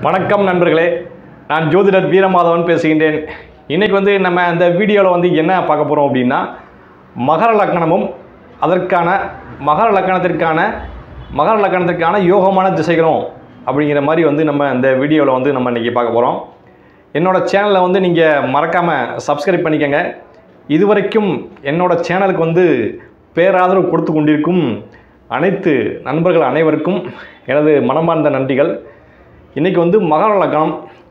வணக்கம் நண்பர்களே நான் ஜோதிடர் வீரமாதவன் பேசுகின்றேன் இன்னைக்கு வந்து நம்ம அந்த வீடியோவில் வந்து என்ன பார்க்க போகிறோம் அப்படின்னா மகர லக்னமும் அதற்கான மகர லக்கணத்திற்கான மகர லக்கணத்திற்கான யோகமான திசைகளும் அப்படிங்கிற மாதிரி வந்து நம்ம இந்த வீடியோவில் வந்து நம்ம இன்றைக்கி பார்க்க போகிறோம் என்னோட சேனலை வந்து நீங்கள் மறக்காமல் சப்ஸ்கிரைப் பண்ணிக்கங்க இதுவரைக்கும் என்னோட சேனலுக்கு வந்து பேராதரவு கொடுத்து கொண்டிருக்கும் அனைத்து நண்பர்கள் அனைவருக்கும் எனது மனமார்ந்த நன்றிகள் இன்றைக்கி வந்து மகர லக்னம்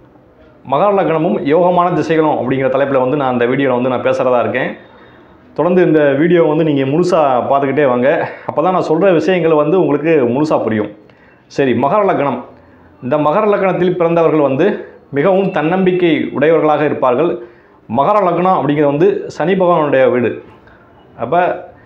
மகர லக்னமும் யோகமான திசைகளும் அப்படிங்கிற தலைப்பில் வந்து நான் அந்த வீடியோவில் வந்து நான் பேசுகிறதா இருக்கேன் தொடர்ந்து இந்த வீடியோ வந்து நீங்கள் முழுசாக பார்த்துக்கிட்டே வாங்க அப்போ தான் நான் சொல்கிற விஷயங்கள் வந்து உங்களுக்கு முழுசாக புரியும் சரி மகர லக்னம் இந்த மகர லக்னத்தில் பிறந்தவர்கள் வந்து மிகவும் தன்னம்பிக்கை உடையவர்களாக இருப்பார்கள் மகர லக்னம் அப்படிங்கிறது வந்து சனி பகவானுடைய வீடு அப்போ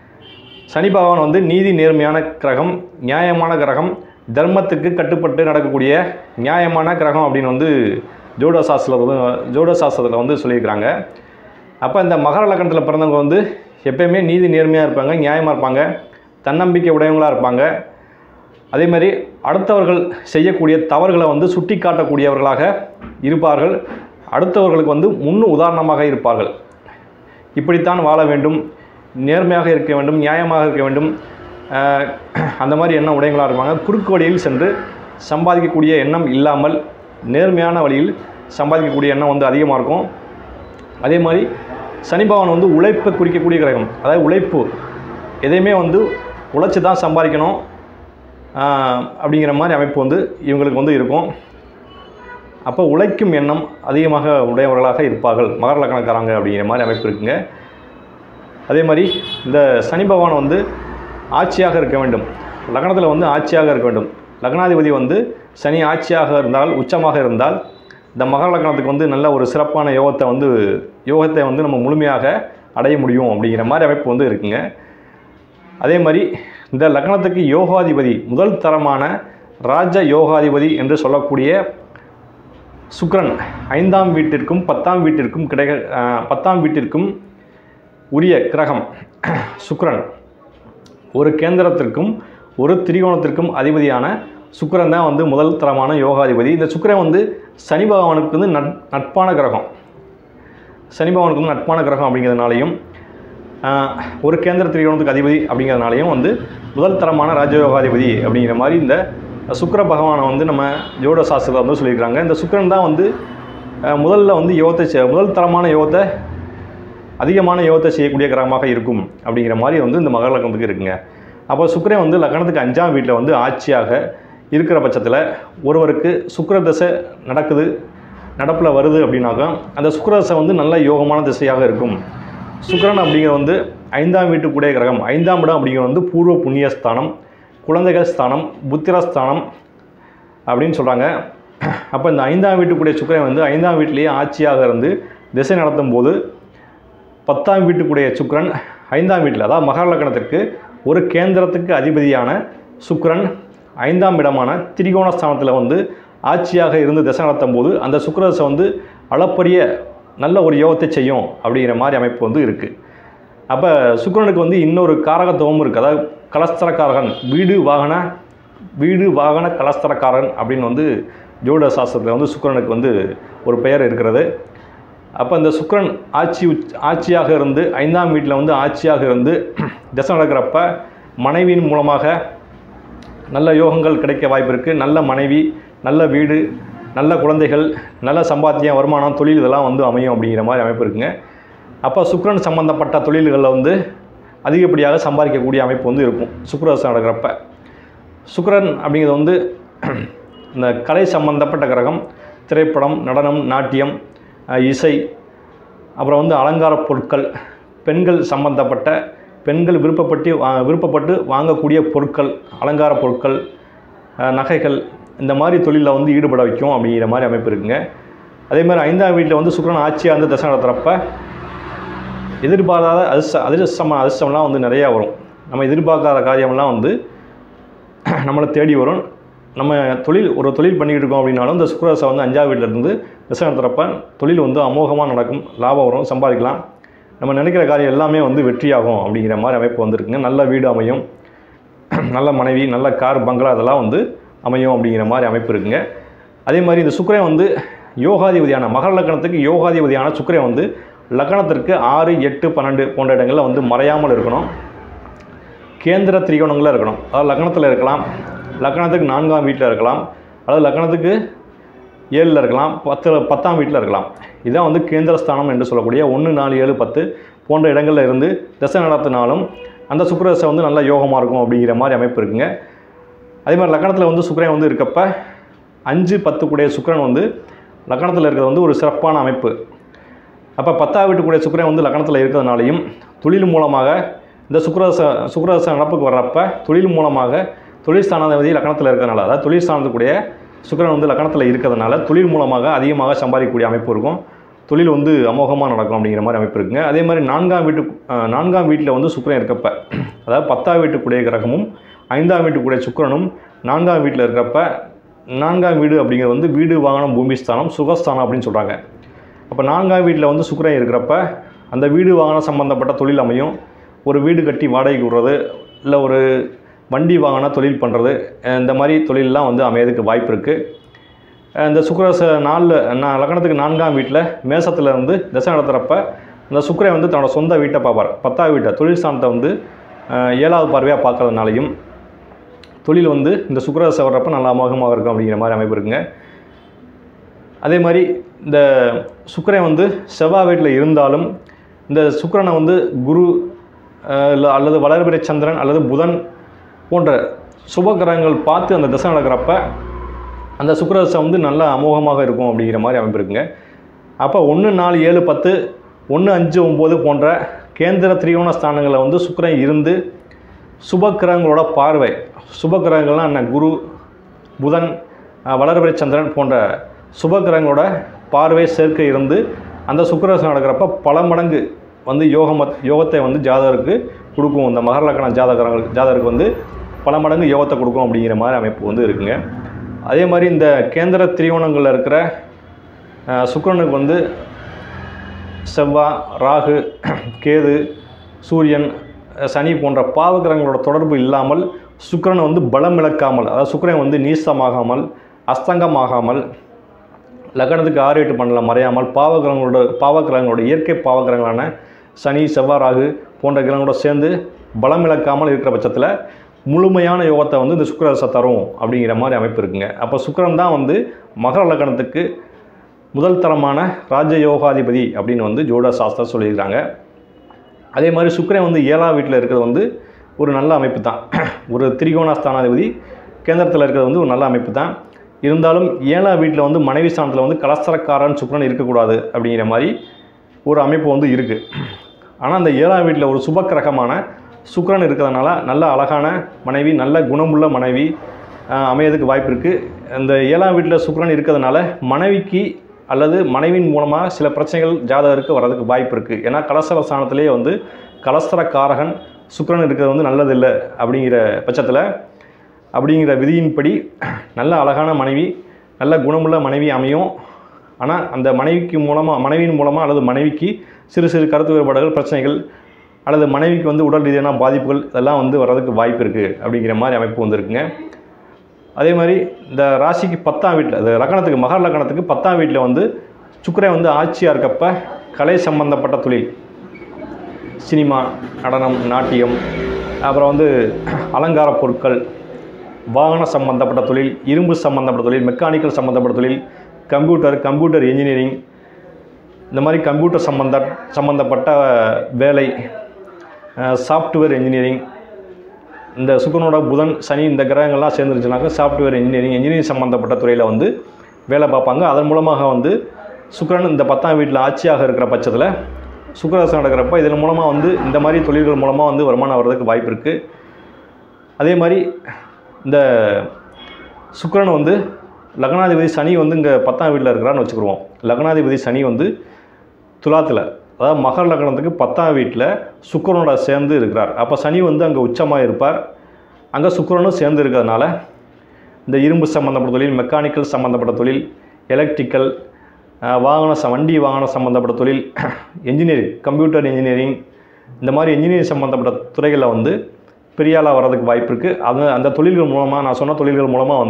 சனி பகவான் வந்து நீதி நேர்மையான கிரகம் நியாயமான கிரகம் தர்மத்துக்கு கட்டுப்பட்டு நடக்கக்கூடிய நியாயமான கிரகம் அப்படின்னு வந்து ஜோட சாஸ்திரத்தில் வந்து ஜோட சாஸ்திரத்தில் வந்து சொல்லியிருக்கிறாங்க அப்போ இந்த மகர லக்னத்தில் பிறந்தவங்க வந்து எப்பயுமே நீதி நேர்மையாக இருப்பாங்க நியாயமாக இருப்பாங்க தன்னம்பிக்கை உடையவங்களாக இருப்பாங்க அதே மாதிரி அடுத்தவர்கள் செய்யக்கூடிய தவறுகளை வந்து சுட்டி காட்டக்கூடியவர்களாக இருப்பார்கள் அடுத்தவர்களுக்கு வந்து முன் உதாரணமாக இருப்பார்கள் இப்படித்தான் வாழ வேண்டும் நேர்மையாக இருக்க வேண்டும் நியாயமாக இருக்க வேண்டும் ஆஹ் அந்த மாதிரி எண்ணம் உடையவங்களாக இருப்பாங்க குறுக்கு வழியில் சென்று சம்பாதிக்கக்கூடிய எண்ணம் இல்லாமல் நேர்மையான வழியில் சம்பாதிக்கக்கூடிய எண்ணம் வந்து அதிகமாக இருக்கும் அதே மாதிரி சனி பகவான் வந்து உழைப்பை குறிக்கக்கூடிய கிரகம் அதாவது உழைப்பு எதையுமே வந்து உழைச்சி தான் சம்பாதிக்கணும் ஆஹ் அப்படிங்கிற மாதிரி அமைப்பு வந்து இவங்களுக்கு வந்து இருக்கும் அப்போ உழைக்கும் எண்ணம் அதிகமாக உடையவர்களாக இருப்பார்கள் மகர லக்கணக்காரங்க அப்படிங்கிற மாதிரி அமைப்பு இருக்குங்க அதே மாதிரி இந்த சனி பகவான் வந்து ஆட்சியாக இருக்க வேண்டும் லக்னத்தில் வந்து ஆட்சியாக இருக்க வேண்டும் லக்னாதிபதி வந்து சனி ஆட்சியாக இருந்தால் உச்சமாக இருந்தால் இந்த மகர லக்னத்துக்கு வந்து நல்ல ஒரு சிறப்பான யோகத்தை வந்து யோகத்தை வந்து நம்ம முழுமையாக அடைய முடியும் அப்படிங்கிற மாதிரி அமைப்பு வந்து இருக்குங்க அதே மாதிரி இந்த லக்னத்துக்கு யோகாதிபதி முதல் தரமான ராஜ யோகாதிபதி என்று சொல்லக்கூடிய சுக்கிரன் ஐந்தாம் வீட்டிற்கும் பத்தாம் வீட்டிற்கும் கிடைக்க அஹ், பத்தாம் வீட்டிற்கும் உரிய கிரகம் சுக்கிரன் ஒரு கேந்திரத்திற்கும் ஒரு திரிகோணத்திற்கும் அதிபதியான சுக்கிரன் தான் வந்து முதல் தரமான யோகாதிபதி இந்த சுக்கிரன் வந்து சனி பகவானுக்கு வந்து நட் நட்பான கிரகம் சனி பகவானுக்கு வந்து நட்பான கிரகம் அப்படிங்கிறதுனாலையும் ஆஹ், ஒரு கேந்திர திரிகோணத்துக்கு அதிபதி அப்படிங்கிறதுனாலையும் வந்து முதல் தரமான ராஜயோகாதிபதி அப்படிங்கிற மாதிரி இந்த சுக்கிர பகவானை வந்து நம்ம ஜோட சாஸ்திரத்தில் வந்து சொல்லியிருக்கிறாங்க இந்த சுக்கிரன் தான் வந்து ஆஹ், முதல்ல வந்து யோகத்தை செ- முதல் தரமான யோகத்தை அதிகமான யோகத்தை செய்யக்கூடிய கிரகமாக இருக்கும் அப்படிங்கிற மாதிரி வந்து இந்த மகர லக்னத்துக்கு இருக்குங்க அப்போ சுக்கிரன் வந்து லக்னத்துக்கு அஞ்சாம் வீட்டில் வந்து ஆட்சியாக இருக்கிற பட்சத்தில் ஒருவருக்கு சுக்கிர தசை நடக்குது நடப்பில் வருது அப்படின்னாக்கா அந்த சுக்கிர தசை வந்து நல்ல யோகமான திசையாக இருக்கும் சுக்கிரன் அப்படிங்கிற வந்து ஐந்தாம் வீட்டுக்குடைய கிரகம் ஐந்தாம் இடம் அப்படிங்கிறது வந்து பூர்வ புண்ணிய ஸ்தானம் குழந்தைகள் ஸ்தானம் புத்திரஸ்தானம் அப்படின்னு சொல்கிறாங்க அப்போ இந்த ஐந்தாம் வீட்டுக்குடைய சுக்கிரன் வந்து ஐந்தாம் வீட்டிலேயே ஆட்சியாக இருந்து திசை நடத்தும் போது பத்தாம் வீட்டுக்குடைய சுக்கிரன் ஐந்தாம் வீட்டில் அதாவது மகர லக்னத்திற்கு ஒரு கேந்திரத்துக்கு அதிபதியான சுக்கிரன் ஐந்தாம் இடமான திரிகோண ஸ்தானத்தில் வந்து ஆட்சியாக இருந்து திசை நடத்தும் போது அந்த சுக்கிரதசை வந்து அளப்பரிய நல்ல ஒரு யோகத்தை செய்யும் அப்படிங்கிற மாதிரி அமைப்பு வந்து இருக்குது அப்போ சுக்கிரனுக்கு வந்து இன்னொரு காரகத்துவமும் இருக்குது அதாவது கலஸ்தரக்காரகன் வீடு வாகன வீடு வாகன கலஸ்தரக்காரன் அப்படின்னு வந்து ஜோட சாஸ்திரத்தில் வந்து சுக்கிரனுக்கு வந்து ஒரு பெயர் இருக்கிறது அப்போ இந்த சுக்கிரன் ஆட்சி உச்- ஆட்சியாக இருந்து ஐந்தாம் வீட்டில் வந்து ஆட்சியாக இருந்து திசை நடக்கிறப்ப மனைவியின் மூலமாக நல்ல யோகங்கள் கிடைக்க வாய்ப்பு இருக்குது நல்ல மனைவி நல்ல வீடு நல்ல குழந்தைகள் நல்ல சம்பாத்தியம் வருமானம் தொழில் இதெல்லாம் வந்து அமையும் அப்படிங்கிற மாதிரி அமைப்பு இருக்குங்க அப்போ சுக்கிரன் சம்பந்தப்பட்ட தொழில்களில் வந்து அதிகப்படியாக சம்பாதிக்கக்கூடிய அமைப்பு வந்து இருக்கும் சுக்கிரதசை நடக்கிறப்ப சுக்கிரன் அப்படிங்கிறது வந்து இந்த கலை சம்பந்தப்பட்ட கிரகம் திரைப்படம் நடனம் நாட்டியம் அஹ், இசை அப்புறம் வந்து அலங்கார பொருட்கள் பெண்கள் சம்பந்தப்பட்ட பெண்கள் விருப்பப்பட்டு வா- விருப்பப்பட்டு வாங்கக்கூடிய பொருட்கள் அலங்கார பொருட்கள் அஹ், நகைகள் இந்த மாதிரி தொழிலில் வந்து ஈடுபட வைக்கும் அப்படிங்கிற மாதிரி அமைப்பு இருக்குங்க அதே மாதிரி ஐந்தாம் வீட்டில் வந்து சுக்கிரன் ஆட்சியாக இருந்து தசை நடத்துகிறப்ப எதிர்பாராத அதிர்ஷ்ட அதிர்ஷ்டமான அதிர்ஷ்டம்லாம் வந்து நிறையா வரும் நம்ம எதிர்பார்க்காத காரியம்லாம் வந்து நம்மளை தேடி வரும் நம்ம தொழில் ஒரு தொழில் பண்ணிக்கிட்டு இருக்கோம் அப்படின்னாலும் இந்த சுக்கரசை வந்து அஞ்சாவது வீட்டில் இருந்து திசை நடத்துகிறப்ப தொழில் வந்து அமோகமாக நடக்கும் லாபம் வரும் சம்பாதிக்கலாம் நம்ம நினைக்கிற காரியம் எல்லாமே வந்து வெற்றியாகும் அப்படிங்கிற மாதிரி அமைப்பு வந்திருக்குங்க நல்ல வீடு அமையும் நல்ல மனைவி நல்ல கார் பங்களா இதெல்லாம் வந்து அமையும் அப்படிங்கிற மாதிரி அமைப்பு இருக்குங்க அதே மாதிரி இந்த சுக்கிரன் வந்து யோகாதிபதியான மகர லக்கணத்துக்கு யோகாதிபதியான சுக்கிரன் வந்து லக்கணத்திற்கு ஆறு எட்டு பன்னெண்டு போன்ற இடங்களில் வந்து மறையாமல் இருக்கணும் கேந்திர திரிகோணங்களில் இருக்கணும் அதாவது லக்னத்தில் இருக்கலாம் லக்னத்துக்கு நான்காம் வீட்டில் இருக்கலாம் அல்லது லக்னத்துக்கு ஏழில் இருக்கலாம் பத்து பத்தாம் வீட்டில் இருக்கலாம் இதான் வந்து கேந்திரஸ்தானம் என்று சொல்லக்கூடிய ஒன்று நாலு ஏழு பத்து போன்ற இடங்களில் இருந்து திசை நடத்தினாலும் அந்த சுக்கிரதசை வந்து நல்ல யோகமாக இருக்கும் அப்படிங்கிற மாதிரி அமைப்பு இருக்குங்க அதே மாதிரி லக்கணத்தில் வந்து சுக்கிரன் வந்து இருக்கப்ப அஞ்சு பத்து கூடிய சுக்கிரன் வந்து லக்கணத்தில் இருக்கிறது வந்து ஒரு சிறப்பான அமைப்பு அப்போ பத்தாவது வீட்டுக்குடைய சுக்கிரன் வந்து லக்கணத்தில் இருக்கிறதுனாலையும் தொழில் மூலமாக இந்த சுக்கிரதச சுக்கிரதச நடப்புக்கு வர்றப்ப தொழில் மூலமாக தொழில் ஸ்தானாதிபதி லக்கணத்தில் இருக்கிறதுனால அதாவது தொழில் ஸ்தானத்துக்குடைய சுக்கிரன் வந்து லக்கணத்தில் இருக்கிறதுனால தொழில் மூலமாக அதிகமாக சம்பாதிக்கக்கூடிய அமைப்பு இருக்கும் தொழில் வந்து அமோகமாக நடக்கும் அப்படிங்கிற மாதிரி அமைப்பு இருக்குங்க அதே மாதிரி நான்காம் வீட்டு அஹ், நான்காம் வீட்டில் வந்து சுக்கிரன் இருக்கப்ப அதாவது பத்தாம் வீட்டுக்குடைய கிரகமும் ஐந்தாம் வீட்டுக்குடைய சுக்கிரனும் நான்காம் வீட்டில் இருக்கிறப்ப நான்காம் வீடு அப்படிங்கிறது வந்து வீடு வாகனம் பூமி ஸ்தானம் சுகஸ்தானம் அப்படின்னு சொல்கிறாங்க அப்போ நான்காம் வீட்டில் வந்து சுக்கிரன் இருக்கிறப்ப அந்த வீடு வாகனம் சம்மந்தப்பட்ட தொழில் அமையும் ஒரு வீடு கட்டி வாடகைக்கு விடுறது இல்லை ஒரு வண்டி வாகன தொழில் பண்ணுறது இந்த மாதிரி தொழிலெலாம் வந்து அமையறதுக்கு வாய்ப்பு இருக்குது இந்த சுக்கிரச நாலில் நான் லக்னத்துக்கு நான்காம் வீட்டில் மேசத்தில் இருந்து தசை நடத்துகிறப்ப இந்த சுக்கிரன் வந்து தன்னோட சொந்த வீட்டை பார்ப்பார் பத்தாவது வீட்டை தொழில் ஸ்தானத்தை வந்து அஹ், ஏழாவது பார்வையாக பார்க்கறதுனாலையும் தொழில் வந்து இந்த சுக்கிரதசை வர்றப்ப நல்லா அமோகமாக இருக்கும் அப்படிங்கிற மாதிரி அமைப்பு இருக்குங்க அதே மாதிரி இந்த சுக்கிரன் வந்து செவ்வாய் வீட்டில் இருந்தாலும் இந்த சுக்கிரனை வந்து குரு அஹ், இல்ல அல்லது வளர்பிறை சந்திரன் அல்லது புதன் போன்ற சுப கிரகங்கள் பார்த்து அந்த திசை நடக்கிறப்ப அந்த சுக்கிரதசை வந்து நல்ல அமோகமாக இருக்கும் அப்படிங்கிற மாதிரி அமைப்பு இருக்குங்க அப்போ ஒன்று நாலு ஏழு பத்து ஒன்று அஞ்சு ஒம்பது போன்ற கேந்திர திரிகோண ஸ்தானங்களில் வந்து சுக்கிரன் இருந்து சுப கிரகங்களோட பார்வை சுப கிரகங்கள்லாம் என்ன குரு புதன் அஹ், வளர்பிறை சந்திரன் போன்ற சுப கிரகங்களோட பார்வை சேர்க்கை இருந்து அந்த சுக்கிரதசை நடக்கிறப்ப பல மடங்கு வந்து யோகம் யோகத்தை வந்து ஜாதகருக்கு கொடுக்கும் இந்த மகர லக்கண ஜாதகங்கள் ஜாதகருக்கு வந்து பல மடங்கு யோகத்தை கொடுக்கும் அப்படிங்கிற மாதிரி அமைப்பு வந்து இருக்குங்க அதே மாதிரி இந்த கேந்திர திரிகோணங்களில் இருக்கிற அஹ், சுக்கிரனுக்கு வந்து செவ்வாய் ராகு கேது சூரியன் அஹ், சனி போன்ற பாவகிரகங்களோட தொடர்பு இல்லாமல் சுக்கிரனை வந்து பலம் இழக்காமல் அதாவது சுக்கிரன் வந்து நீசமாகாமல் அஸ்தங்கமாகாமல் லக்னத்துக்கு ஆறு எட்டு பண்ணல மறையாமல் பாவகிரகங்களோட பாவகிரகங்களோட இயற்கை பாவகிரகங்களான சனி செவ்வாய் ராகு போன்ற கிரகங்களோட சேர்ந்து பலம் இழக்காமல் இருக்கிற பட்சத்தில் முழுமையான யோகத்தை வந்து இந்த சுக்கிரதசை தரும் அப்படிங்கிற மாதிரி அமைப்பு இருக்குங்க அப்போ சுக்கிரன் தான் வந்து மகர லக்னத்துக்கு முதல் தரமான ராஜ யோகாதிபதி அப்படின்னு வந்து ஜோட சாஸ்திரம் சொல்லியிருக்காங்க அதே மாதிரி சுக்கிரன் வந்து ஏழாம் வீட்டில் இருக்கிறது வந்து ஒரு நல்ல அமைப்பு தான் ஒரு திரிகோண ஸ்தானாதிபதி கேந்திரத்தில் இருக்கிறது வந்து ஒரு நல்ல அமைப்பு தான் இருந்தாலும் ஏழாம் வீட்டில் வந்து மனைவி ஸ்தானத்தில் வந்து கலஸ்தரக்காரன் சுக்கிரன் இருக்கக்கூடாது அப்படிங்கிற மாதிரி ஒரு அமைப்பு வந்து இருக்குது ஆனால் அந்த ஏழாம் வீட்டில் ஒரு சுபக்கிரகமான சுக்கிரன் இருக்கிறதுனால நல்ல அழகான மனைவி நல்ல குணமுள்ள மனைவி ஆஹ், அமையறதுக்கு வாய்ப்பு இருக்குது இந்த ஏழாம் வீட்டில் சுக்கிரன் இருக்கிறதுனால மனைவிக்கு அல்லது மனைவியின் மூலமாக சில பிரச்சனைகள் ஜாதகருக்கு வர்றதுக்கு வாய்ப்பு இருக்குது ஏன்னா கலஸ்தர ஸ்தானத்திலேயே வந்து கலஸ்தர காரகன் சுக்கிரன் இருக்கிறது வந்து நல்லதில்லை அப்படிங்கிற பட்சத்தில் அப்படிங்கிற விதியின்படி நல்ல அழகான மனைவி நல்ல குணமுள்ள மனைவி அமையும் ஆனால் அந்த மனைவிக்கு மூலமாக மனைவியின் மூலமாக அல்லது மனைவிக்கு சிறு சிறு கருத்து வேறுபாடுகள் பிரச்சனைகள் அல்லது மனைவிக்கு வந்து உடல் ரீதியான பாதிப்புகள் இதெல்லாம் வந்து வர்றதுக்கு வாய்ப்பு இருக்குது அப்படிங்கிற மாதிரி அமைப்பு வந்துருக்குங்க அதே மாதிரி இந்த ராசிக்கு பத்தாம் வீட்டில் அது லக்கணத்துக்கு மகர லக்கணத்துக்கு பத்தாம் வீட்டில் வந்து சுக்கிரன் வந்து ஆட்சியாக இருக்கப்ப கலை சம்பந்தப்பட்ட தொழில் சினிமா நடனம் நாட்டியம் அப்புறம் வந்து அலங்கார பொருட்கள் வாகன சம்பந்தப்பட்ட தொழில் இரும்பு சம்பந்தப்பட்ட தொழில் மெக்கானிக்கல் சம்பந்தப்பட்ட தொழில் கம்ப்யூட்டர் கம்ப்யூட்டர் இன்ஜினியரிங் இந்த மாதிரி கம்ப்யூட்டர் சம்பந்த சம்பந்தப்பட்ட வேலை சாஃப்ட்வேர் இன்ஜினியரிங் இந்த சுக்கரனோட புதன் சனி இந்த கிரகங்கள்லாம் சேர்ந்துருச்சுனாக்கா சாஃப்ட்வேர் இன்ஜினியரிங் இன்ஜினியரிங் சம்மந்தப்பட்ட துறையில் வந்து வேலை பார்ப்பாங்க அதன் மூலமாக வந்து சுக்கிரன் இந்த பத்தாம் வீட்டில் ஆட்சியாக இருக்கிற பட்சத்தில் சுக்கிரதசை நடக்கிறப்ப இதன் மூலமாக வந்து இந்த மாதிரி தொழில்கள் மூலமாக வந்து வருமானம் வர்றதுக்கு வாய்ப்பு இருக்குது அதே மாதிரி இந்த சுக்கிரன் வந்து லக்னாதிபதி சனி வந்து இங்கே பத்தாம் வீட்டில் இருக்கிறான்னு வச்சுக்கிடுவோம் லக்னாதிபதி சனி வந்து துலாத்தில் அதாவது மகர லக்னத்துக்கு பத்தாம் வீட்டில் சுக்கிரனோட சேர்ந்து இருக்கிறார் அப்போ சனி வந்து அங்கே உச்சமாக இருப்பார் அங்கே சுக்கிரனும் சேர்ந்து இருக்கிறதுனால இந்த இரும்பு சம்மந்தப்பட்ட தொழில் மெக்கானிக்கல் சம்மந்தப்பட்ட தொழில் எலக்ட்ரிக்கல் அஹ், வாகன ச வண்டி வாகனம் சம்மந்தப்பட்ட தொழில் என்ஜினியரிங் கம்ப்யூட்டர் இன்ஜினியரிங் இந்த மாதிரி இன்ஜினியரிங் சம்மந்தப்பட்ட துறைகளில் வந்து பெரிய ஆளாக வர்றதுக்கு வாய்ப்பு இருக்குது அது அந்த தொழில்கள் மூலமாக நான் சொன்ன தொழில்கள் மூலமாக வந்து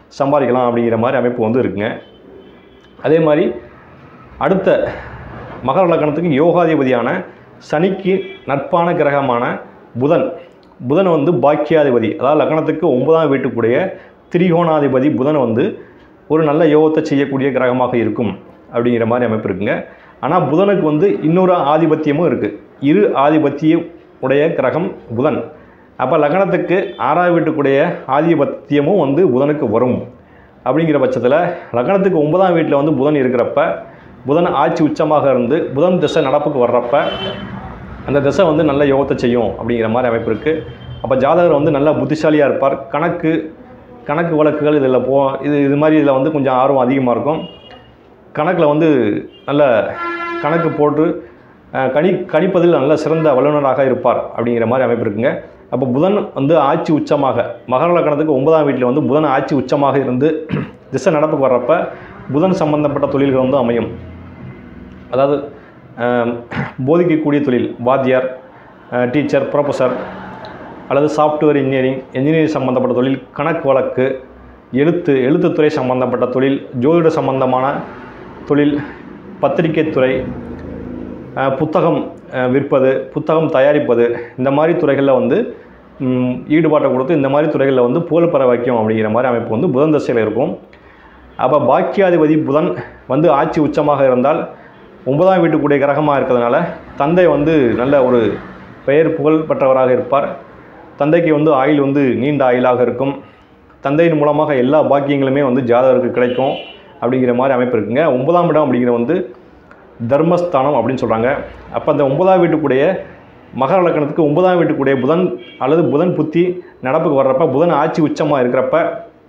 சம்பாதிக்கலாம் அப்படிங்கிற மாதிரி அமைப்பு வந்து இருக்குங்க அதே மாதிரி அடுத்த மகர லக்கணத்துக்கு யோகாதிபதியான சனிக்கு நட்பான கிரகமான புதன் புதன் வந்து பாக்கியாதிபதி அதாவது லக்கணத்துக்கு ஒன்பதாம் வீட்டுக்குடைய திரிகோணாதிபதி புதன் வந்து ஒரு நல்ல யோகத்தை செய்யக்கூடிய கிரகமாக இருக்கும் அப்படிங்கிற மாதிரி அமைப்பு இருக்குங்க ஆனால் புதனுக்கு வந்து இன்னொரு ஆதிபத்தியமும் இருக்குது இரு ஆதிபத்தியம் உடைய கிரகம் புதன் அப்போ லக்னத்துக்கு ஆறாவது வீட்டுக்குடைய ஆதிபத்தியமும் வந்து புதனுக்கு வரும் அப்படிங்கிற பட்சத்தில் லக்னத்துக்கு ஒன்பதாம் வீட்டில் வந்து புதன் இருக்கிறப்ப புதன் ஆட்சி உச்சமாக இருந்து புதன் திசை நடப்புக்கு வர்றப்ப அந்த திசை வந்து நல்ல யோகத்தை செய்யும் அப்படிங்கிற மாதிரி அமைப்பு இருக்குது அப்போ ஜாதகர் வந்து நல்லா புத்திசாலியாக இருப்பார் கணக்கு கணக்கு வழக்குகள் இதில் போ இது இது மாதிரி இதில் வந்து கொஞ்சம் ஆர்வம் அதிகமாக இருக்கும் கணக்கில் வந்து நல்ல கணக்கு போட்டு அஹ், கணி கணிப்பதில் நல்ல சிறந்த வல்லுநராக இருப்பார் அப்படிங்கிற மாதிரி அமைப்பு இருக்குங்க அப்போ புதன் வந்து ஆட்சி உச்சமாக மகர லக்கணத்துக்கு ஒன்பதாம் வீட்டில் வந்து புதன் ஆட்சி உச்சமாக இருந்து திசை நடப்புக்கு வர்றப்ப புதன் சம்பந்தப்பட்ட தொழில்கள் வந்து அமையும் அதாவது அஹ், போதிக்கக்கூடிய தொழில் வாத்தியார் அஹ், டீச்சர் ப்ரொஃபஸர் அல்லது சாஃப்ட்வேர் இன்ஜினியரிங் இன்ஜினியரிங் சம்மந்தப்பட்ட தொழில் கணக்கு வழக்கு எழுத்து எழுத்துத்துறை சம்பந்தப்பட்ட தொழில் ஜோதிட சம்பந்தமான தொழில் பத்திரிகை துறை அஹ், புத்தகம் அஹ், விற்பது புத்தகம் தயாரிப்பது இந்த மாதிரி துறைகளில் வந்து ம், ஈடுபாட்டை கொடுத்து இந்த மாதிரி துறைகளில் வந்து புகழ் பெற வைக்கும் அப்படிங்கிற மாதிரி அமைப்பு வந்து புதன் தசையில் இருக்கும் அப்போ பாக்கியாதிபதி புதன் வந்து ஆட்சி உச்சமாக இருந்தால் ஒன்பதாம் வீட்டுக்குடைய கிரகமாக இருக்கிறதுனால தந்தை வந்து நல்ல ஒரு பெயர் புகழ் பெற்றவராக இருப்பார் தந்தைக்கு வந்து ஆயுள் வந்து நீண்ட ஆயுளாக இருக்கும் தந்தையின் மூலமாக எல்லா பாக்கியங்களுமே வந்து ஜாதகருக்கு கிடைக்கும் அப்படிங்கிற மாதிரி அமைப்பு இருக்குங்க ஒன்பதாம் இடம் அப்படிங்கிற வந்து தர்மஸ்தானம் அப்படின்னு சொல்கிறாங்க அப்போ அந்த ஒன்பதாம் வீட்டுக்குடைய மகர லக்கணத்துக்கு ஒன்பதாம் வீட்டுக்குடைய புதன் அல்லது புதன் புத்தி நடப்புக்கு வர்றப்ப புதன் ஆட்சி உச்சமாக இருக்கிறப்ப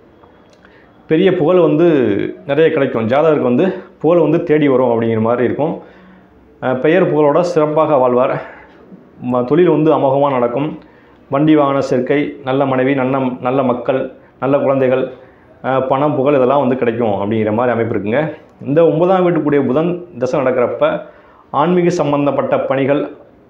பெரிய புகழ் வந்து நிறைய கிடைக்கும் ஜாதகருக்கு வந்து புகழ் வந்து தேடி வரும் அப்படிங்கிற மாதிரி இருக்கும் அஹ் பெயர் புகழோட சிறப்பாக வாழ்வார் ம- தொழில் வந்து அமோகமாக நடக்கும் வண்டி வாகன சேர்க்கை நல்ல மனைவி நல்ல நல்ல மக்கள் நல்ல குழந்தைகள் அஹ் பணம் புகழ் இதெல்லாம் வந்து கிடைக்கும் அப்படிங்கிற மாதிரி அமைப்பு இருக்குங்க இந்த ஒன்பதாம் வீட்டுக்குரிய புதன் தசை நடக்கிறப்ப ஆன்மீக சம்பந்தப்பட்ட பணிகள்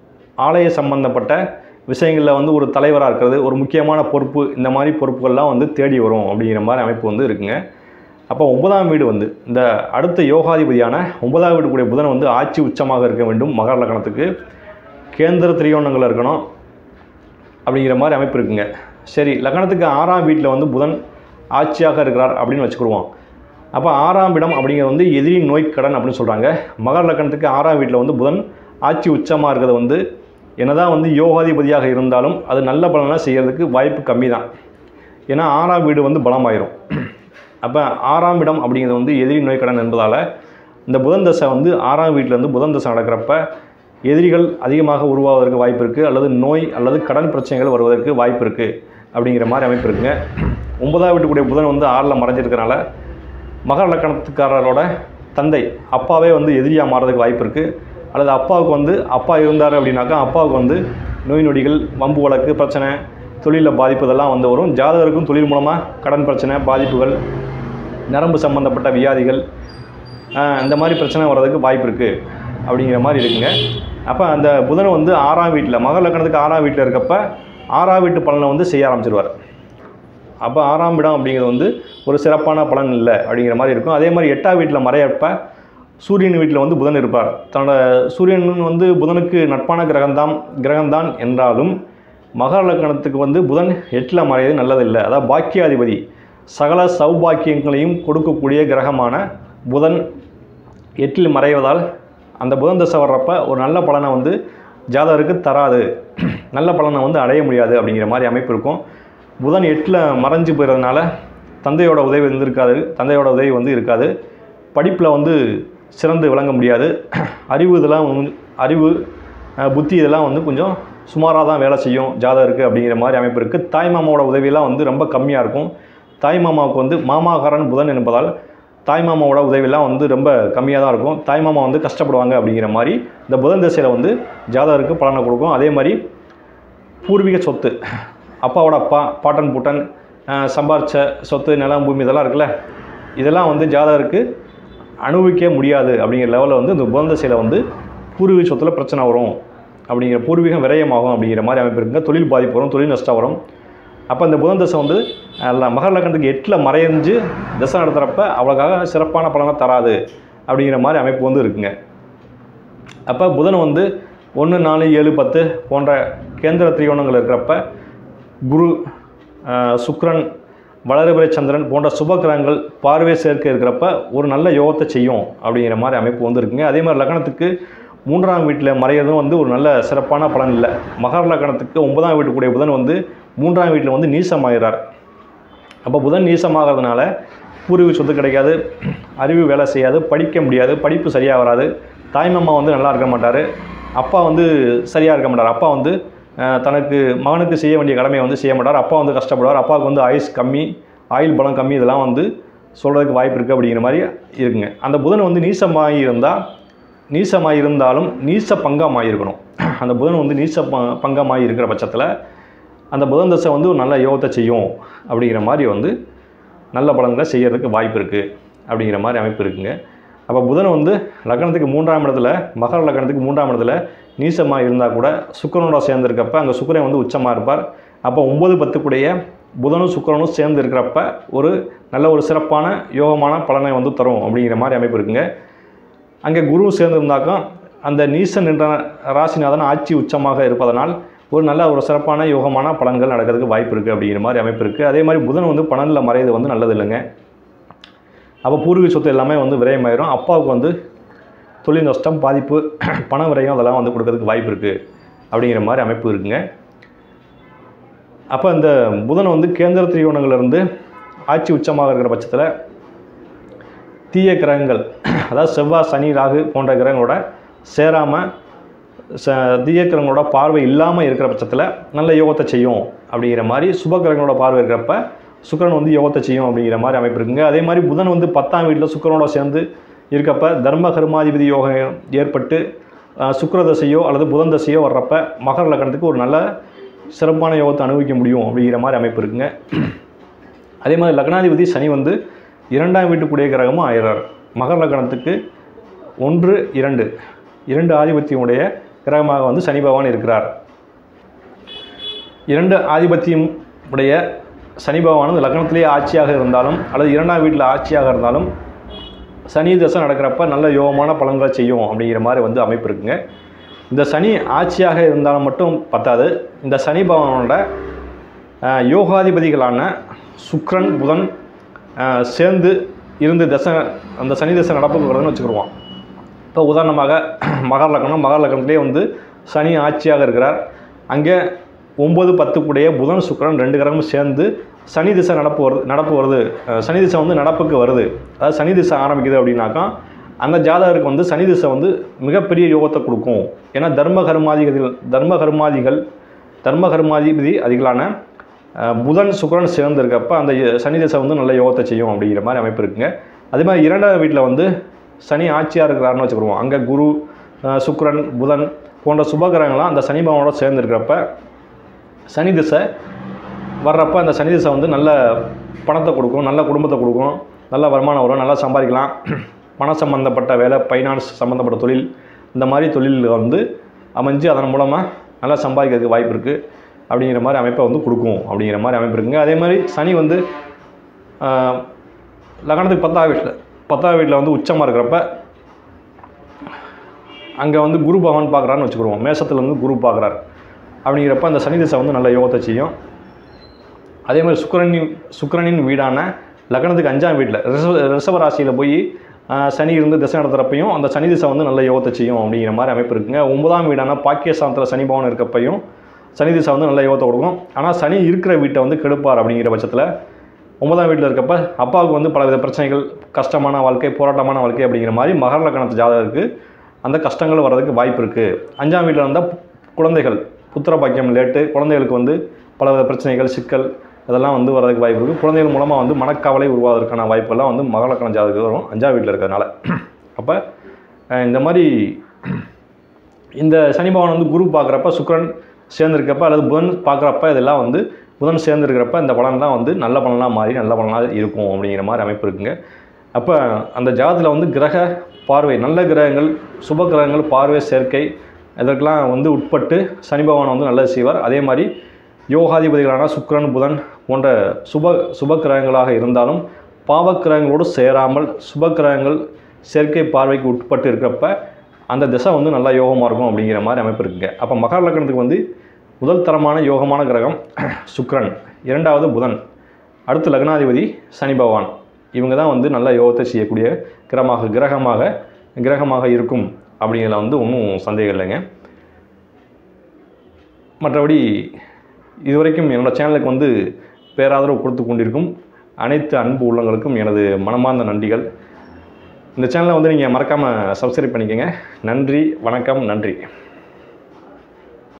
ஆலய சம்பந்தப்பட்ட விஷயங்களில் வந்து ஒரு தலைவராக இருக்கிறது ஒரு முக்கியமான பொறுப்பு இந்த மாதிரி பொறுப்புகள்லாம் வந்து தேடி வரும் அப்படிங்கிற மாதிரி அமைப்பு வந்து இருக்குங்க அப்போ ஒன்பதாம் வீடு வந்து இந்த அடுத்த யோகாதிபதியான ஒன்பதாம் வீடுக்குரிய புதன் வந்து ஆட்சி உச்சமாக இருக்க வேண்டும் மகர லக்னத்துக்கு கேந்திர திரியோணங்கள் இருக்கணும் அப்படிங்கிற மாதிரி அமைப்பு இருக்குங்க சரி லக்னத்துக்கு ஆறாம் வீட்டில் வந்து புதன் ஆட்சியாக இருக்கிறார் அப்படின்னு வச்சுக்கிடுவோம் அப்போ ஆறாம் இடம் அப்படிங்கிறது வந்து எதிரி நோய் கடன் அப்படின்னு சொல்கிறாங்க மகர லக்னத்துக்கு ஆறாம் வீட்டில் வந்து புதன் ஆட்சி உச்சமாக இருக்கிறது வந்து என்னதான் வந்து யோகாதிபதியாக இருந்தாலும் அது நல்ல பலனாக செய்கிறதுக்கு வாய்ப்பு கம்மி தான் ஏன்னா ஆறாம் வீடு வந்து பலமாயிரும் அப்போ ஆறாம் இடம் அப்படிங்கிறது வந்து எதிரி நோய் கடன் என்பதால் இந்த புதன் தசை வந்து ஆறாம் வீட்டிலேருந்து புதன் தசை நடக்கிறப்ப எதிரிகள் அதிகமாக உருவாவதற்கு வாய்ப்பு இருக்குது அல்லது நோய் அல்லது கடன் பிரச்சனைகள் வருவதற்கு வாய்ப்பு இருக்குது அப்படிங்கிற மாதிரி அமைப்பு இருக்குங்க ஒன்பதாம் வீட்டுக்குடைய புதன் வந்து ஆறில் மறைஞ்சிருக்கனால மகர லக்கணத்துக்காரரோட தந்தை அப்பாவே வந்து எதிரியாக மாறதுக்கு வாய்ப்பு இருக்குது அல்லது அப்பாவுக்கு வந்து அப்பா இருந்தார் அப்படின்னாக்கா அப்பாவுக்கு வந்து நோய் நொடிகள் வம்பு வழக்கு பிரச்சனை தொழிலில் பாதிப்பு இதெல்லாம் வந்து வரும் ஜாதகருக்கும் தொழில் மூலமாக கடன் பிரச்சனை பாதிப்புகள் நரம்பு சம்மந்தப்பட்ட வியாதிகள் ஆஹ், இந்த மாதிரி பிரச்சனை வர்றதுக்கு வாய்ப்பு இருக்குது அப்படிங்கிற மாதிரி இருக்குங்க அப்போ அந்த புதன் வந்து ஆறாம் வீட்டில் மகர லக்கணத்துக்கு ஆறாம் வீட்டில் இருக்கப்ப ஆறாம் வீட்டு பலனை வந்து செய்ய ஆரம்பிச்சிருவார் அப்போ ஆறாம் இடம் அப்படிங்கிறது வந்து ஒரு சிறப்பான பலன் இல்லை அப்படிங்கிற மாதிரி இருக்கும் அதே மாதிரி எட்டாம் வீட்டில் மறையப்ப சூரியன் வீட்டில் வந்து புதன் இருப்பார் தன்னோட சூரியன் வந்து புதனுக்கு நட்பான கிரகம்தான் கிரகம்தான் என்றாலும் மகர லக்கணத்துக்கு வந்து புதன் எட்டில் மறையது நல்லதில்லை அதாவது பாக்கியாதிபதி சகல சௌபாக்கியங்களையும் கொடுக்கக்கூடிய கிரகமான புதன் எட்டில் மறைவதால் அந்த புதன் தசை வர்றப்ப ஒரு நல்ல பலனை வந்து ஜாதகருக்கு தராது நல்ல பலனை வந்து அடைய முடியாது அப்படிங்கிற மாதிரி அமைப்பு இருக்கும் புதன் எட்டில் மறைஞ்சு போயிடுறதுனால தந்தையோட உதவி வந்து இருக்காது தந்தையோட உதவி வந்து இருக்காது படிப்பில் வந்து சிறந்து விளங்க முடியாது அறிவு இதெல்லாம் வந்து- அறிவு அஹ், புத்தி இதெல்லாம் வந்து கொஞ்சம் சுமாராக தான் வேலை செய்யும் ஜாதகருக்கு அப்படிங்கிற மாதிரி அமைப்பு இருக்குது தாய் மாமாவோட உதவியெல்லாம் வந்து ரொம்ப கம்மியாக இருக்கும் தாய் மாமாவுக்கு வந்து மாமாகாரன் புதன் என்பதால் தாய் மாமாவோட உதவியெல்லாம் வந்து ரொம்ப கம்மியாக தான் இருக்கும் தாய் மாமா வந்து கஷ்டப்படுவாங்க அப்படிங்கிற மாதிரி இந்த புதன் திசையில் வந்து ஜாதகருக்கு பலனை கொடுக்கும் அதே மாதிரி பூர்வீக சொத்து அப்பாவோட அப்பா பாட்டன் பூட்டன் அஹ், சம்பாரிச்ச சொத்து நிலம் பூமி இதெல்லாம் இருக்குல்ல இதெல்லாம் வந்து ஜாதகருக்கு அனுபவிக்க முடியாது அப்படிங்கிற லெவலில் வந்து இந்த புதன் திசையில் வந்து பூர்வீக சொத்தில் பிரச்சனை வரும் அப்படிங்கிற பூர்வீகம் விரயமாகும் அப்படிங்கிற மாதிரி அமைப்பு இருக்குங்க தொழில் பாதிப்பு வரும் தொழில் நஷ்டம் வரும் அப்போ இந்த புதன் தசை வந்து அஹ், மகர லக்னத்துக்கு எட்டில் மறைஞ்சு தசை நடத்துகிறப்ப அவ்வளோக்காக சிறப்பான பலனை தராது அப்படிங்கிற மாதிரி அமைப்பு வந்து இருக்குங்க அப்போ புதன் வந்து ஒன்று நாலு ஏழு பத்து போன்ற கேந்திர திரிகோணங்கள் இருக்கிறப்ப குரு ஆஹ், சுக்கிரன் வளர்பிறை சந்திரன் போன்ற சுப கிரகங்கள் பார்வை சேர்க்கை இருக்கிறப்ப ஒரு நல்ல யோகத்தை செய்யும் அப்படிங்கிற மாதிரி அமைப்பு வந்து இருக்குங்க அதே மாதிரி லக்னத்துக்கு மூன்றாம் வீட்டில் மறையிறதும் வந்து ஒரு நல்ல சிறப்பான பலன் இல்லை மகர லக்னத்துக்கு ஒன்பதாம் வீட்டுக்குடைய புதன் வந்து மூன்றாம் வீட்டில் வந்து நீசமாகிறார் அப்போ புதன் நீசமாகிறதுனால பூர்வீக சொத்து கிடைக்காது அறிவு வேலை செய்யாது படிக்க முடியாது படிப்பு சரியாக வராது தாய்மாமா வந்து நல்லா இருக்க மாட்டார் அப்பா வந்து சரியாக இருக்க மாட்டார் அப்பா வந்து அஹ், தனக்கு மகனுக்கு செய்ய வேண்டிய கடமையை வந்து செய்ய மாட்டார் அப்பா வந்து கஷ்டப்படுவார் அப்பாவுக்கு வந்து ஆயுஸ் கம்மி ஆயுள் பலம் கம்மி இதெல்லாம் வந்து சொல்கிறதுக்கு வாய்ப்பு இருக்குது அப்படிங்கிற மாதிரி இருக்குங்க அந்த புதன் வந்து நீசமாகி இருந்தால் நீசமாக இருந்தாலும் நீச பங்கமாக இருக்கணும் அந்த புதன் வந்து நீச ப பங்கமாக இருக்கிற பட்சத்தில் அந்த புதன் தசை வந்து ஒரு நல்ல யோகத்தை செய்யும் அப்படிங்கிற மாதிரி வந்து நல்ல பலன்களை செய்யறதுக்கு வாய்ப்பு இருக்குது அப்படிங்கிற மாதிரி அமைப்பு இருக்குங்க அப்போ புதன் வந்து லக்னத்துக்கு மூன்றாம் இடத்துல மகர லக்னத்துக்கு மூன்றாம் இடத்துல நீசமாக இருந்தால் கூட சுக்கிரனோட சேர்ந்துருக்கப்ப அங்கே சுக்கிரன் வந்து உச்சமாக இருப்பார் அப்போ ஒம்பது பத்துக்குடைய புதனும் சுக்கிரனும் சேர்ந்து இருக்கிறப்ப ஒரு நல்ல ஒரு சிறப்பான யோகமான பலனை வந்து தரும் அப்படிங்கிற மாதிரி அமைப்பு இருக்குங்க அங்கே குரு சேர்ந்திருந்தாக்கும் அந்த நீசன் என்ற ராசிநாதன் ஆட்சி உச்சமாக இருப்பதனால் ஒரு நல்ல ஒரு சிறப்பான யோகமான பலன்கள் நடக்கிறதுக்கு வாய்ப்பு இருக்குது அப்படிங்கிற மாதிரி அமைப்பு இருக்குது அதே மாதிரி புதன் வந்து பன்னெண்டில் மறையது வந்து நல்லது இல்லைங்க அப்போ பூர்வீக சொத்து எல்லாமே வந்து விரயமாயிரும் அப்பாவுக்கு வந்து தொழில் நஷ்டம் பாதிப்பு பண விரயம் அதெல்லாம் வந்து கொடுக்கறதுக்கு வாய்ப்பு இருக்குது அப்படிங்கிற மாதிரி அமைப்பு இருக்குங்க அப்போ இந்த புதன் வந்து கேந்திர திரிகோணங்கள்லேருந்து ஆட்சி உச்சமாக இருக்கிற பட்சத்தில் தீய கிரகங்கள் அதாவது செவ்வாய் சனி ராகு போன்ற கிரகங்களோட சேராமல் ச தீய கிரகங்களோட பார்வை இல்லாமல் இருக்கிற பட்சத்தில் நல்ல யோகத்தை செய்யும் அப்படிங்கிற மாதிரி சுப கிரகங்களோட பார்வை இருக்கிறப்ப சுக்கிரன் வந்து யோகத்தை செய்யும் அப்படிங்கிற மாதிரி அமைப்பு இருக்குங்க அதே மாதிரி புதன் வந்து பத்தாம் வீட்டில் சுக்கிரனோட சேர்ந்து இருக்கப்ப தர்ம கர்மாதிபதி யோகம் ஏற்பட்டு அஹ், சுக்கிர தசையோ அல்லது புதன் தசையோ வர்றப்ப மகர லக்னத்துக்கு ஒரு நல்ல சிறப்பான யோகத்தை அனுபவிக்க முடியும் அப்படிங்கிற மாதிரி அமைப்பு இருக்குங்க அதே மாதிரி லக்னாதிபதி சனி வந்து இரண்டாம் வீட்டுக்குடைய கிரகமும் ஆயிடுறார் மகர லக்னத்துக்கு ஒன்று இரண்டு இரண்டு ஆதிபத்தியமுடைய கிரகமாக வந்து சனி பகவான் இருக்கிறார் இரண்டு ஆதிபத்தியம் உடைய சனி பகவான் வந்து லக்னத்திலேயே ஆட்சியாக இருந்தாலும் அல்லது இரண்டாம் வீட்டில் ஆட்சியாக இருந்தாலும் சனி தசை நடக்கிறப்ப நல்ல யோகமான பலன்களை செய்யும் அப்படிங்கிற மாதிரி வந்து அமைப்பு இருக்குங்க இந்த சனி ஆட்சியாக இருந்தாலும் மட்டும் பத்தாது இந்த சனி பகவானோட அஹ், யோகாதிபதிகளான சுக்கிரன் புதன் அஹ், சேர்ந்து இருந்து தசை அந்த சனி தசை நடப்புக்கு வருதுன்னு வச்சுக்கிடுவோம் இப்போ உதாரணமாக மகர லக்னம் மகர லக்னத்திலே வந்து சனி ஆட்சியாக இருக்கிறார் அங்கே ஒம்பது பத்துக்குடைய புதன் சுக்கிரன் ரெண்டு கிரகமும் சேர்ந்து சனி திசை நடப்பு வருது நடப்பு வருது அஹ் சனி திசை வந்து நடப்புக்கு வருது அதாவது சனி திசை ஆரம்பிக்குது அப்படின்னாக்கா அந்த ஜாதகருக்கு வந்து சனி திசை வந்து மிகப்பெரிய யோகத்தை கொடுக்கும் ஏன்னா தர்ம கர்மாதிகள் தர்ம கர்மாதிகள் தர்ம கர்மாதிபதி அதிகளான அஹ், புதன் சுக்கிரன் சேர்ந்து இருக்கப்ப அந்த சனி திசை வந்து நல்ல யோகத்தை செய்யும் அப்படிங்கிற மாதிரி அமைப்பு இருக்குங்க அதே மாதிரி இரண்டாவது வீட்டில் வந்து சனி ஆட்சியாக இருக்கிறாருன்னு வச்சுக்கிடுவோம் அங்கே குரு அஹ், சுக்கிரன் புதன் போன்ற சுபகிரகங்கள்லாம் அந்த சனி பகவானோட சேர்ந்து இருக்கிறப்ப சனி திசை வர்றப்ப அந்த சனி திசை வந்து நல்ல பணத்தை கொடுக்கும் நல்ல குடும்பத்தை கொடுக்கும் நல்ல வருமானம் வரும் நல்லா சம்பாதிக்கலாம் பண சம்மந்தப்பட்ட வேலை ஃபைனான்ஸ் சம்மந்தப்பட்ட தொழில் இந்த மாதிரி தொழில் வந்து அமைஞ்சு அதன் மூலமாக நல்லா சம்பாதிக்கிறதுக்கு வாய்ப்பு இருக்குது அப்படிங்கிற மாதிரி அமைப்பை வந்து கொடுக்கும் அப்படிங்கிற மாதிரி அமைப்பு இருக்குங்க அதே மாதிரி சனி வந்து ஆஹ், லக்னத்துக்கு பத்தாவது வீட்டில் பத்தாவது வீட்டில் வந்து உச்சமாக இருக்கிறப்ப அங்கே வந்து குரு பகவான் பார்க்குறான்னு வச்சுக்கிடுவோம் மேசத்தில் வந்து குரு பார்க்குறாரு அப்படிங்கிறப்ப அந்த சனி திசை வந்து நல்ல யோகத்தை செய்யும் அதே மாதிரி சுக்கிரனின் சுக்கிரனின் வீடான லக்னத்துக்கு அஞ்சாம் வீட்டில் ரிஷப ரிஷப ராசியில் போய் ஆஹ், சனி இருந்து திசை நடத்துகிறப்பையும் அந்த சனி திசை வந்து நல்ல யோகத்தை செய்யும் அப்படிங்கிற மாதிரி அமைப்பு இருக்குங்க ஒன்பதாம் வீடான பாக்கியஸ்தானத்தில் சனி பவன் இருக்கப்பையும் சனி திசை வந்து நல்ல யோகத்தை கொடுக்கும் ஆனால் சனி இருக்கிற வீட்டை வந்து கெடுப்பார் அப்படிங்கிற பட்சத்தில் ஒன்பதாம் வீட்டில் இருக்கப்ப அப்பாவுக்கு வந்து பலவித பிரச்சனைகள் கஷ்டமான வாழ்க்கை போராட்டமான வாழ்க்கை அப்படிங்கிற மாதிரி மகர லக்னத்து ஜாதகருக்கு அந்த கஷ்டங்கள் வர்றதுக்கு வாய்ப்பு இருக்குது அஞ்சாம் வீட்டில் இருந்தால் குழந்தைகள் புத்திர பாக்கியம் லேட்டு குழந்தைகளுக்கு வந்து பலவித பிரச்சனைகள் சிக்கல் இதெல்லாம் வந்து வரதுக்கு வாய்ப்பு இருக்குது குழந்தைகள் மூலமாக வந்து மனக்கவலை உருவாவதற்கான வாய்ப்பெல்லாம் வந்து மகர லக்னம் ஜாதகத்துக்கு வரும் அஞ்சாம் வீட்டில் இருக்கிறதுனால அப்போ அஹ், இந்த மாதிரி இந்த சனி பகவான் வந்து குரு பார்க்குறப்ப சுக்கிரன் சேர்ந்துருக்கப்ப அல்லது புதன் பார்க்குறப்ப இதெல்லாம் வந்து புதன் சேர்ந்துருக்கிறப்ப இந்த பலன்லாம் வந்து நல்ல பலனாக மாறி நல்ல பலனாக இருக்கும் அப்படிங்கிற மாதிரி அமைப்பு இருக்குங்க அப்போ அந்த ஜாதத்தில் வந்து கிரக பார்வை நல்ல கிரகங்கள் சுப கிரகங்கள் பார்வை சேர்க்கை இதற்கெல்லாம் வந்து உட்பட்டு சனி பகவான் வந்து நல்லது செய்வார் அதே மாதிரி யோகாதிபதிகளான சுக்கிரன் புதன் போன்ற சுப சுப கிரகங்களாக இருந்தாலும் பாவக்கிரகங்களோடு சேராமல் சுப கிரகங்கள் செயற்கை பார்வைக்கு உட்பட்டு இருக்கிறப்ப அந்த திசை வந்து நல்லா யோகமாக இருக்கும் அப்படிங்கிற மாதிரி அமைப்பு இருக்குங்க அப்போ மகர லக்னத்துக்கு வந்து முதல் தரமான யோகமான கிரகம் சுக்கிரன் இரண்டாவது புதன் அடுத்து லக்னாதிபதி சனி பகவான் இவங்க தான் வந்து நல்ல யோகத்தை செய்யக்கூடிய கிரகமாக கிரகமாக கிரகமாக இருக்கும் அப்படிங்கிறதுல வந்து ஒன்றும் சந்தேகம் இல்லைங்க மற்றபடி இதுவரைக்கும் என்னோடய சேனலுக்கு வந்து பேராதரவு கொடுத்து கொண்டிருக்கும் அனைத்து அன்பு உள்ளங்களுக்கும் எனது மனமார்ந்த நன்றிகள் இந்த சேனலை வந்து நீங்கள் மறக்காமல் சப்ஸ்கிரைப் பண்ணிக்கோங்க நன்றி வணக்கம் நன்றி